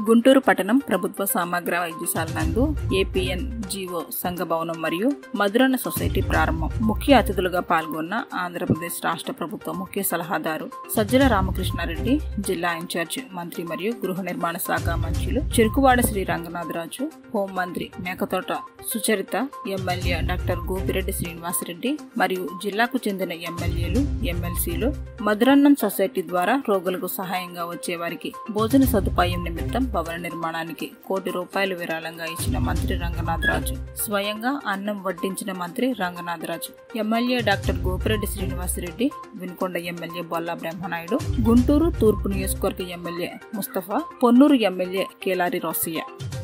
గుంటూరు పట్టణం ప్రభుత్వ సమగ్ర వైద్యశాల నందు ఏపీఎన్ జీవో సంఘ భవనం మరియు మధురన్న సొసైటీ ప్రారంభం ముఖ్య అతిథులుగా పాల్గొన్న ఆంధ్రప్రదేశ్ రాష్ట్ర ప్రభుత్వ ముఖ్య సలహాదారు సజ్జల రామకృష్ణారెడ్డి జిల్లా ఇన్ఛార్జ్ మంత్రి మరియు గృహ నిర్మాణ శాఖ మంత్రులు చెరుకువాడ శ్రీ రంగనాథరాజు హోం మంత్రి మేకతోట సుచరిత ఎమ్మెల్యే డాక్టర్ గోపిరెడ్డి శ్రీనివాసరెడ్డి మరియు జిల్లాకు చెందిన ఎమ్మెల్యేలు ఎమ్మెల్సీలు మధురన్నం సొసైటీ ద్వారా రోగులకు సహాయంగా వచ్చే వారికి భోజన సదుపాయం నిమిత్తం భవన నిర్మాణానికి కోటి రూపాయలు విరాళంగా ఇచ్చిన మంత్రి రంగనాథరాజు స్వయంగా అన్నం వడ్డించిన మంత్రి Ranganatharaju MLA doctor Gopireddy Srinivasareddy Vinukonda MLA Bolla Brahmanaidu Guntur తూర్పు నియోజకవర్గ ఎమ్మెల్యే ముస్తఫా పొన్నూరు ఎమ్మెల్యే కేలారి రోసయ్య